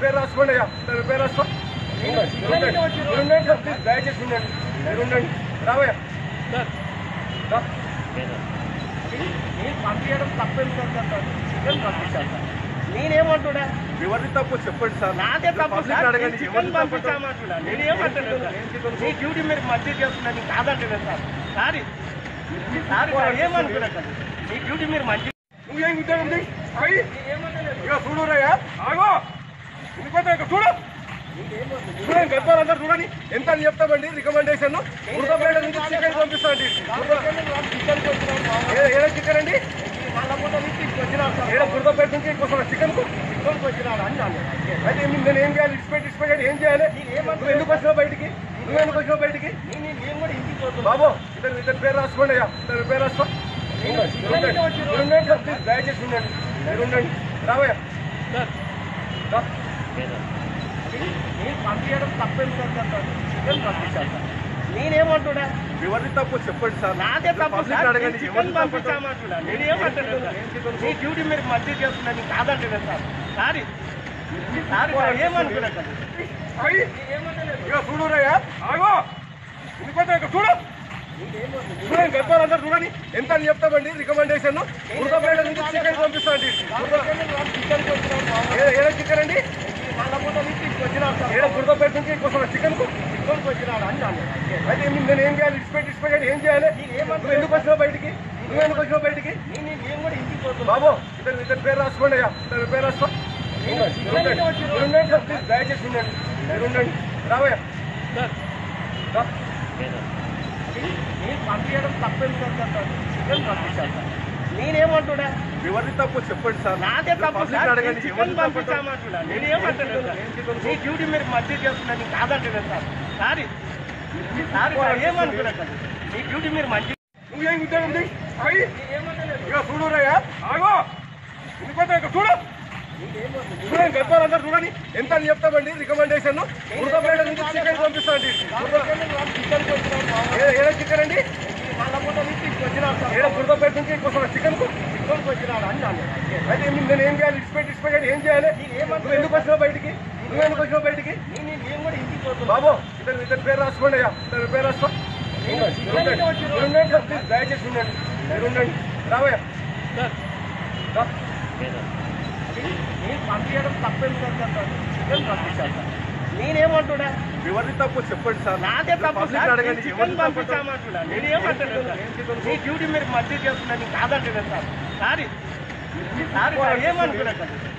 పేరు రాసుకోండి అయ్యా దాని పేరు రాసుకో ఉండండి, ఉండండి. మీరు ఉండండి సార్ ప్లీజ్ దయచేసి ఉండండి మీరు ఉండండి రావయ్యా రా. నేను పంపించడం తప్పేం సార్ సార్ చికెన్ పంపించాను సార్ నేనేమంటున్నా ఎవరిది తప్పు చెప్పండి సార్ నాదే తప్పు పబ్లిక్ సార్ అడగండి చికెన్ ఎవరిది తప్పు పంపించామంటున్నా నేనేమంటున్నా సార్ మీ డ్యూటీ మీరు మంచిగా చేస్తున్నా నేను కాదంటున్నా సార్ సారీ సారీ సార్ ఏమనుకున్నా సార్ మీ డ్యూటీ మీరు మంచి నువ్వేం ఉద్యోగం చేయి అయ్యి ఇక చూడురయ్యా ఆగో ఇంకోటి ఇక చూడు చూడండి గర్భాలందరూ చూడండి ఎంత అని చెప్తామండి రికమెండేషన్ ఉడకబేట నుంచి చికెన్ పంపిస్తామండి ఏ- ఏడ చికెన్ అండి ఏడ బురదపేట నుంచి ఇంకోసం చికెన్ అయితే ఏమి- నేను ఏం చేయాలి ఇచ్చిపెట్టి ఇచ్చిపెట్టి ఏం చేయాలి నువ్వు ఎందుకు వచ్చినావు బయటికి నువ్వు ఎందుకు వచ్చినావు బయటికి నేను కూడా ఇంటికి పోతున్నా బాబు ఇతను ఇతని పేరు రాసుకోండి అయ్యా ఇతని పేరు రాసుకో ఉండండి, ఉండండి. మీరు ఉండండి సార్ ప్లీజ్ దయచేసి ఉండండి మీరు ఉండండి రావయ్యా రా. నేను పంపించడం తప్పేం సార్ సార్ చికెన్ పంపించాను సార్ నేనేమంటున్నా ఎవరిది తప్పు చెప్పండి సార్ నాదే తప్పు పబ్లిక్ సార్ అడగండి చికెన్ ఎవరిది తప్పు పంపించామంటున్నా నేనేమంటున్నా సార్ మీ డ్యూటీ మీరు మంచిగా చేస్తున్నా నేను కాదంటున్నా సార్ సారీ సారీ సార్ ఏమనుకున్నా సార్ అయ్యి ఇక చూడురయ్యా ఆగో ఇంకోటి ఇక చూడు చూడండి గర్భాలందరూ చూడండి ఎంత అని చెప్తామండి రికమెండేషన్ ఉడకబేట నుంచి చికెన్ పంపిస్తామండి ఏ- ఏడ చికెన్ అండి ఏడ బురదపేట నుంచి ఇంకోసం చికెన్ అయితే ఏమి- నేను ఏం చేయాలి ఇచ్చిపెట్టి ఇచ్చిపెట్టి ఏం చేయాలి నువ్వు ఎందుకు వచ్చినావు బయటికి నువ్వు ఎందుకు వచ్చినావు బయటికి నేను కూడా ఇంటికి పోతున్నా బాబు ఇతను ఇతని పేరు రాసుకోండి అయ్యా ఇతని పేరు రాసుకో ఉండండి, ఉండండి. మీరు ఉండండి సార్ ప్లీజ్ దయచేసి ఉండండి మీరు ఉండండి రావయ్యా రా. నేను పంపించడం తప్పేం సార్ సార్ చికెన్ పంపించాను సార్ నేనేమంటున్నా ఎవరిది తప్పు చెప్పండి సార్ నాదే తప్పు పబ్లిక్ సార్ అడగండి చికెన్ ఎవరిది తప్పు పంపించామంటున్నా నేనేమంటున్నా సార్ మీ డ్యూటీ మీరు మంచిగా చేస్తున్నా నేను కాదంటున్నా సార్ సారీ సారీ సార్ ఏమనుకున్నా సార్ మీ డ్యూటీ మీరు మంచి నువ్వేం ఉద్యోగం చేయి అయ్యి ఇక చూడురయ్యా ఆగో ఇంకోటి ఇక చూడు చూడండి గర్భాలందరూ చూడండి ఎంత అని చెప్తామండి రికమెండేషన్ ఉడకబేట నుంచి చికెన్ పంపిస్తామండి ఏ- ఏడ చికెన్ అండి ఏడ బురదపేట నుంచి ఇంకోసం చికెన్ అయితే ఏమి- నేను ఏం చేయాలి ఇచ్చిపెట్టి ఇచ్చిపెట్టి ఏం చేయాలి నువ్వు ఎందుకు వచ్చినావు బయటికి నువ్వు ఎందుకు వచ్చినావు బయటికి నేను కూడా ఇంటికి పోతున్నా బాబు ఇతని ఇతని పేరు రాసుకోండి అయ్యా ఇతని పేరు రాసుకో ఉండండి, ఉండండి. మీరు ఉండండి సార్ ప్లీజ్ దయచేసి ఉండండి మీరు ఉండండి రావయ్యా రా. నేను పంపించడం తప్పేం సార్ సార్ చికెన్ పంపించాను సార్ నేనేమంటున్నా ఎవరిది తప్పు చెప్పండి సార్ నాదే తప్పు పబ్లిక్ సార్ అడగండి చికెన్ ఎవరిది తప్పు పంపించామంటున్నా నేనేమంటున్నా సార్ మీ డ్యూటీ మీరు మంచిగా చేస్తున్నా నేను కాదంటున్నా సార్ సారీ సారీ సార్ ఏమనుకున్నా సార్